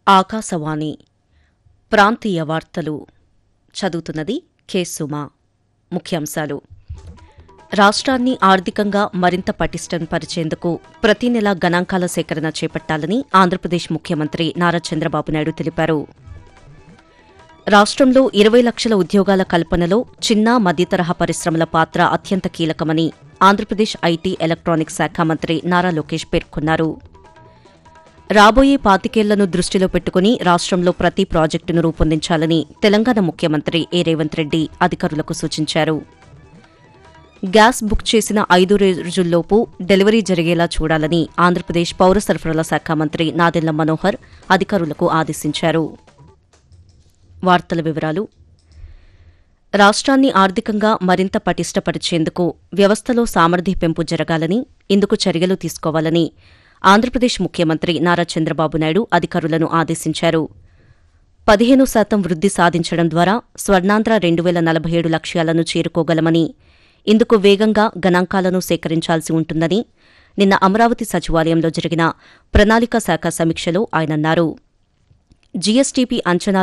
ఆకాశవాణి ప్రాంతీయ వార్తలు చదువుతున్నది కె సుమా ముఖ్యాంశాలు రాష్ట్రాన్ని ఆర్థికంగా మరింత పటిష్టం పరిచేందుకు ప్రతి నెలా గణాంకాల సేకరణ చేపట్టాలని ఆంధ్రప్రదేశ్ ముఖ్యమంత్రి నారా చంద్రబాబు నాయుడు తెలిపారు రాష్ట్రంలో ఇరవై లక్షల ఉద్యోగాల కల్పనలో చిన్న మధ్యతరహా పరిశ్రమల పాత్ర అత్యంత కీలకమని ఆంధ్రప్రదేశ్ ఐటీ ఎలక్ట్రానిక్స్ శాఖ మంత్రి నారా లోకేష్ పేర్కొన్నారు రాబోయే పాతికేళ్లను దృష్టిలో పెట్టుకుని రాష్ట్రంలో ప్రతి ప్రాజెక్టును రూపొందించాలని తెలంగాణ ముఖ్యమంత్రి ఏ రేవంత్ రెడ్డి అధికారులకు సూచించారు గ్యాస్ బుక్ చేసిన ఐదు రోజుల్లోపు డెలివరీ జరిగేలా చూడాలని ఆంధ్రప్రదేశ్ పౌర సరఫరాల శాఖ మంత్రి నాదెళ్ల మనోహర్ అధికారులకు ఆదేశించారు వార్తల వివరాలు రాష్ట్రాన్ని ఆర్థికంగా మరింత పటిష్టపరిచేందుకు వ్యవస్థలో సామర్థ్య పెంపు జరగాలని ఇందుకు చర్యలు తీసుకోవాలని ఆంధ్రప్రదేశ్ ముఖ్యమంత్రి నారా చంద్రబాబు నాయుడు అధికారులను ఆదేశించారు పదిహేను శాతం వృద్ది సాధించడం ద్వారా స్వర్ణాంధ్ర రెండు వేల నలభై ఏడు లక్ష్యాలను చేరుకోగలమని ఇందుకు వేగంగా గణాంకాలను సేకరించాల్సి ఉంటుందని నిన్న అమరావతి సచివాలయంలో జరిగిన ప్రణాళికా శాఖ సమీక్షలో ఆయన అన్నారు జీఎస్టీపీ అంచనా